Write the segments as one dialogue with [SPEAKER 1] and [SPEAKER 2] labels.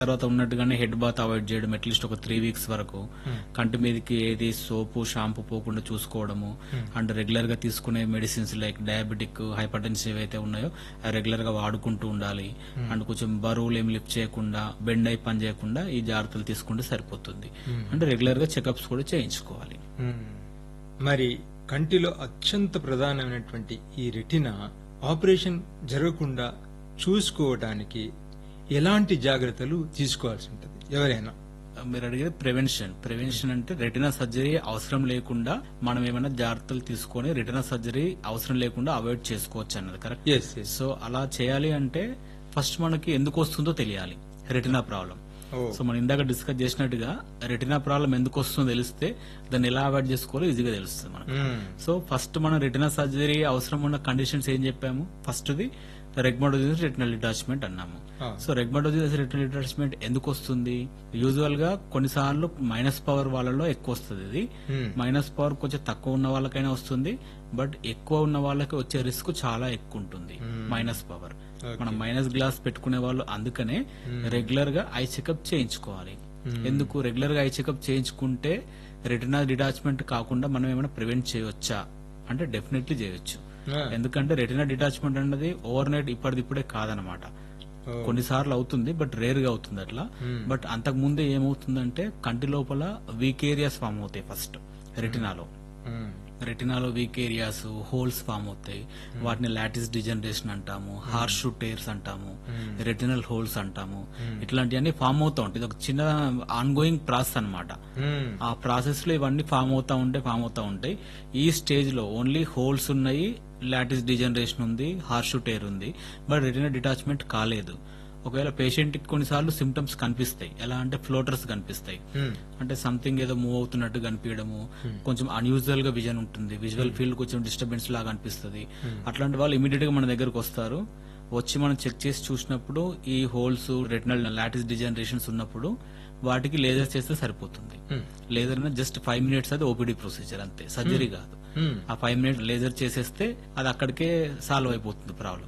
[SPEAKER 1] తర్వాత ఉన్నట్టుగానే head bath avoid చేయడం అట్లీస్ట్ ఒక త్రీ వీక్స్ వరకు కంటి మీదకి ఏది సోపు షాంపూ పోకుండా చూసుకోవడము అండ్ రెగ్యులర్ గా తీసుకునే medicines like diabetic hypertensive ఏవైతే ఉన్నాయో అవి రెగ్యులర్ గా వాడుకుంటూ ఉండాలి అండ్ కొంచెం బరువులు ఏం లిఫ్ట్ చేయకుండా బెండ్ అయి పని చేయకుండా ఈ జాగ్రత్తలు తీసుకుంటే సరిపోతుంది అంటే రెగ్యులర్ గా చెకప్స్ కూడా చేయించుకోవాలి
[SPEAKER 2] మ్మ్. మరి కంటిలో అత్యంత ప్రధానమైనటువంటి ఈ రెటినా ఆపరేషన్ జరగకుండా చూసుకోవడానికి ఎలాంటి జాగ్రత్తలు తీసుకోవాల్సి ఉంటుంది ఎవరైనా
[SPEAKER 1] మీరు అడిగేది ప్రివెన్షన్ ప్రివెన్షన్ అంటే రెటినా సర్జరీ అవసరం లేకుండా మనం ఏమైనా జాగ్రత్తలు తీసుకొని రెటినా సర్జరీ అవసరం లేకుండా అవాయిడ్ చేసుకోవచ్చు అన్నది కరెక్ట్
[SPEAKER 2] ఎస్ ఎస్
[SPEAKER 1] సో అలా చేయాలి అంటే ఫస్ట్ మనకి ఎందుకు వస్తుందో తెలియాలి రెటినా ప్రాబ్లం
[SPEAKER 2] ఓ
[SPEAKER 1] సో మనం ఇందాక డిస్కస్ చేసినట్టుగా రెటినా ప్రాబ్లం ఎందుకు వస్తుందో తెలిస్తే దాన్ని ఎలా అవాయిడ్ చేసుకోవాలో ఈజీగా తెలుస్తుంది మనకు
[SPEAKER 2] మ్మ్.
[SPEAKER 1] సో ఫస్ట్ మన రెటినా సర్జరీ అవసరం ఉన్న కండిషన్స్ ఏం చెప్పాము ఫస్ట్ది రెగ్మడోజిస్ రెటినల్ డిటాచ్మెంట్ అన్నాము
[SPEAKER 2] ఆ.
[SPEAKER 1] సో రెగ్మడోజిస్ రెటినల్ డిటాచ్మెంట్ ఎందుకు వస్తుంది యూజువల్ గా కొన్నిసార్లు మైనస్ పవర్ వాళ్ళలో ఎక్కువ వస్తుంది ఇది
[SPEAKER 2] మ్మ్.
[SPEAKER 1] మైనస్ పవర్ కొంచెం తక్కువ ఉన్న వాళ్ళకైనా వస్తుంది బట్ ఎక్కువ ఉన్న వాళ్ళకి వచ్చే రిస్క్ చాలా ఎక్కువ ఉంటుంది మైనస్ పవర్
[SPEAKER 2] Okay.
[SPEAKER 1] మనం మైనస్ గ్లాస్ పెట్టుకునే వాళ్ళు అందుకనే రెగ్యులర్ గా ఐ చెకప్ చేయించుకోవాలి ఎందుకు రెగ్యులర్ గా ఐ చెకప్ చేయించుకుంటే రెటినా డిటాచ్మెంట్ కాకుండా మనం ఏమైనా ప్రివెంట్ చేయవచ్చా అంటే డెఫినెట్లీ చేయొచ్చు
[SPEAKER 2] ఆ.
[SPEAKER 1] ఎందుకంటే రెటినా డిటాచ్మెంట్ అన్నది ఓవర్ నైట్ ఇప్పటిదిప్పుడే కాదనమాట
[SPEAKER 2] ఓ.
[SPEAKER 1] కొన్నిసార్లు అవుతుంది బట్ రేర్ గా అవుతుంది అట్లా బట్ అంతకు ముందే ఏమవుతుందంటే కంటి లోపల వీక్ ఏరియాస్ ఫామ్ అవుతాయి ఫస్ట్ రెటినాలో
[SPEAKER 2] మ్మ్.
[SPEAKER 1] రెటినాలో వీక్ ఏరియాస్ హోల్స్ ఫామ్ అవుతాయి వాటిని లాటిస్ డిజనరేషన్ అంటాము హార్ష్ టేర్స్ అంటాము రెటినల్ హోల్స్ అంటాము ఇట్లాంటివన్నీ ఫామ్ అవుతా ఉంటాయి ఇది ఒక చిన్న ఆన్ గోయింగ్ ప్రాసెస్ అన్నమాట
[SPEAKER 2] మ్మ్.
[SPEAKER 1] ఆ ప్రాసెస్ లో ఇవన్నీ ఫామ్ అవుతా ఉంటాయి ఫామ్ అవుతా ఉంటాయి ఈ స్టేజ్ లో ఓన్లీ హోల్స్ ఉన్నాయి లాటిస్ డిజనరేషన్ ఉంది హార్ష్ టేర్ ఉంది బట్ రెటినా డిటాచ్మెంట్ కాలేదు ఒకవేళ పేషెంట్ కి కొన్నిసార్లు సిమ్టమ్స్ కనిపిస్తాయి ఎలా అంటే ఫ్లోటర్స్ కనిపిస్తాయి
[SPEAKER 2] మ్మ్.
[SPEAKER 1] అంటే సంథింగ్ ఏదో మూవ్ అవుతున్నట్టు కనిపించడము కొంచెం అన్యూజువల్ గా విజన్ ఉంటుంది విజువల్ ఫీల్డ్ కొంచెం డిస్టర్బెన్స్ లాగా అనిపిస్తుంది అట్లాంటి వాళ్ళు ఇమీడియట్ గా మన దగ్గరకు వస్తారు వచ్చి మనం చెక్ చేసి చూసినప్పుడు ఈ హోల్స్ రెటినల్ లాటిస్ డిజనరేషన్స్ ఉన్నప్పుడు వాటికి లేజర్ చేస్తే సరిపోతుంది
[SPEAKER 2] Hmm.
[SPEAKER 1] Laser just five minutes అది ఓపీడీ ప్రొసీజర్ అంతే సర్జరీ కాదు
[SPEAKER 2] మ్మ్.
[SPEAKER 1] ఆ ఫైవ్ మినిట్స్ లేజర్ చేసేస్తే అది అక్కడికే సాల్వ్ అయిపోతుంది problem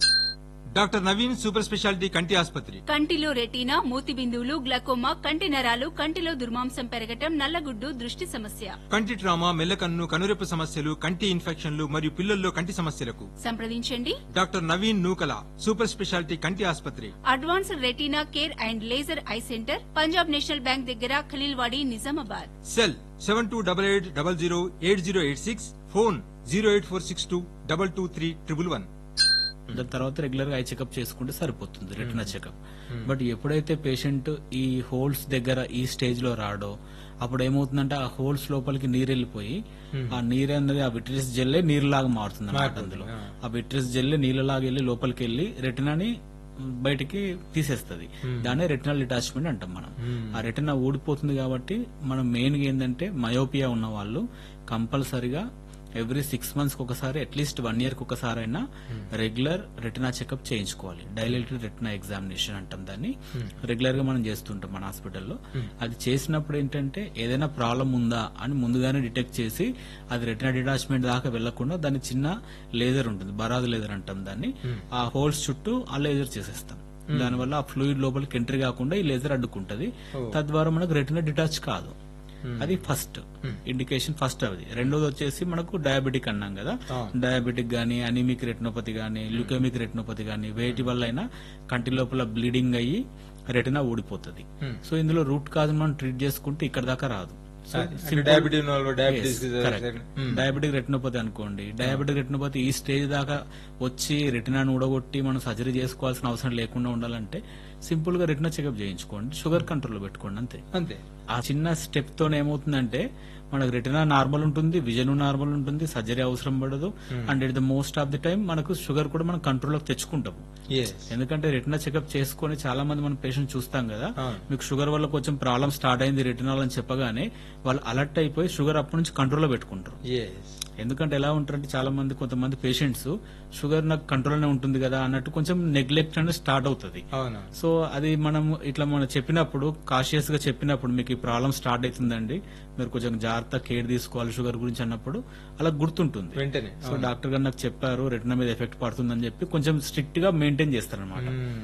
[SPEAKER 2] doctor Naveen super speciality కంటి ఆసుపత్రి
[SPEAKER 3] కంటిలో రెటీనా మూతి బిందువులు గ్లకోమా కంటి నరాలు కంటిలో దుర్మాంసం పెరగటం నల్లగుడ్డు దృష్టి సమస్య
[SPEAKER 2] కంటి ట్రామా మెల్లకన్ను కనురెప్ప సమస్యలు కంటి ఇన్ఫెక్షన్లు మరియు పిల్లల్లో కంటి సమస్యలకు
[SPEAKER 3] సంప్రదించండి
[SPEAKER 2] doctor Naveen Nukala super speciality కంటి ఆసుపత్రి
[SPEAKER 3] advanced retina care and laser eye centre Punjab national bank దగ్గర Khaleelwadi Nizamabad
[SPEAKER 2] cell seven two double eight double zero eight zero eight six phone zero eight four six two double two three triple one
[SPEAKER 1] దాని తర్వాత regular గా eye checkup చేసుకుంటే సరిపోతుంది retina checkup but ఎప్పుడైతే patient ఈ holes దగ్గర ఈ స్టేజ్ లో రాడో అప్పుడు ఏమవుతుందంటే ఆ హోల్స్ లోపలికి నీరు వెళ్ళిపోయి ఆ నీరు అన్నది ఆ విట్రిస్ జెల్లే నీరులాగా మారుతుంది అన్నమాట అందులో ఆ విట్రిస్ జెల్లే నీళ్ళలాగా వెళ్ళి లోపలికి వెళ్ళి రెటినాని బయటికి తీసేస్తుంది దాన్నే రెటినల్ డిటాచ్మెంట్ అంటాం మనం ఆ రెటినా ఊడిపోతుంది కాబట్టి మనం మెయిన్ గా ఏంటంటే మయోపియా ఉన్న వాళ్ళు కంపల్సరిగా ఎవ్రీ సిక్స్ మంత్స్ ఒకసారి అట్లీస్ట్ వన్ ఇయర్ కి ఒకసారి అయినా రెగ్యులర్ రెటినా చెకప్ చేయించుకోవాలి డైలెటెడ్ రెటినా ఎగ్జామినేషన్ అంటాం దాన్ని రెగ్యులర్ గా మనం చేస్తుంటాం మన హాస్పిటల్లో అది చేసినప్పుడు ఏంటంటే ఏదైనా ప్రాబ్లం ఉందా అని ముందుగానే డిటెక్ట్ చేసి అది రెటినా డిటాచ్మెంట్ దాకా వెళ్లకుండా దాని చిన్న లేజర్ ఉంటుంది బరాదు లేజర్ అంటాం దాన్ని ఆ హోల్స్ చుట్టూ ఆ లేజర్ చేసేస్తాం దానివల్ల ఆ ఫ్లూయిడ్ లోపలికి ఎంట్రీ కాకుండా ఈ లేజర్ అడ్డుకుంటది తద్వారా మనకు రెటినా డిటాచ్ కాదు అది ఫస్ట్ ఇండికేషన్ ఫస్ట్ అది రెండోది వచ్చేసి మనకు డయాబెటిక్ అన్నాం కదా డయాబెటిక్ గానీ అనిమిక్ రెటినోపతి గానీ ల్యూకెమిక్ రెటినోపతి గానీ వేటి వల్ల అయినా కంటి లోపల బ్లీడింగ్ అయ్యి రెటినా ఊడిపోతుంది సో ఇందులో రూట్ కాజ్ మనం ట్రీట్ చేసుకుంటే ఇక్కడ దాకా రాదు so
[SPEAKER 2] diabetes diabetes
[SPEAKER 1] diabetic retinopathy అనుకోండి డయాబెటిక్ రెటినోపతి ఈ స్టేజ్ దాకా వచ్చి రెటినాను ఊడగొట్టి మనం సర్జరీ చేసుకోవాల్సిన అవసరం లేకుండా ఉండాలంటే సింపుల్ గా రెటినా చెకప్ చేయించుకోండి షుగర్ కంట్రోల్ లో పెట్టుకోండి అంతే
[SPEAKER 2] అంతే
[SPEAKER 1] ఆ చిన్న స్టెప్ తో ఏమవుతుందంటే మనకు రెటినా నార్మల్ ఉంటుంది విజన్ నార్మల్ ఉంటుంది సర్జరీ అవసరం పడదు and it the most of the time మనకు షుగర్ కూడా మనం కంట్రోల్లోకి తెచ్చుకుంటాము
[SPEAKER 2] ఎస్
[SPEAKER 1] ఎందుకంటే రెటినా చెకప్ చేసుకొని చాలా మంది మన పేషెంట్ చూస్తాం కదా
[SPEAKER 2] అవును.
[SPEAKER 1] మీకు షుగర్ వల్ల కొంచెం ప్రాబ్లం స్టార్ట్ అయింది రెటినాల్ అని చెప్పగానే వాళ్ళు అలర్ట్ అయిపోయి షుగర్ అప్పటి నుంచి కంట్రోల్లో పెట్టుకుంటారు
[SPEAKER 2] ఎస్
[SPEAKER 1] ఎందుకంటే ఎలా ఉంటారంటే చాలా మంది కొంతమంది పేషెంట్స్ షుగర్ నాకు కంట్రోల్నే ఉంటుంది కదా అన్నట్టు కొంచెం నెగ్లెక్ట్ అనేది స్టార్ట్ అవుతుంది
[SPEAKER 2] అవునా
[SPEAKER 1] సో అది మనం ఇట్లా మనం చెప్పినప్పుడు కాషియస్ గా చెప్పినప్పుడు మీకు ఈ ప్రాబ్లం స్టార్ట్ అవుతుందండి మీరు కొంచెం జాగ్రత్త కేర్ తీసుకోవాలి షుగర్ గురించి అన్నప్పుడు అలా గుర్తుంటుంది
[SPEAKER 2] వెంటనే
[SPEAKER 1] సో డాక్టర్ గారు నాకు చెప్పారు రెటినా మీద ఎఫెక్ట్ పడుతుందని చెప్పి కొంచెం స్ట్రిక్ట్ గా మెయింటైన్ చేస్తారనమాట
[SPEAKER 2] మ్మ్.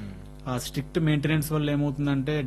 [SPEAKER 1] ఆ స్ట్రిక్ట్ మెయింటెనెన్స్ వల్ల ఏమవుతుందంటే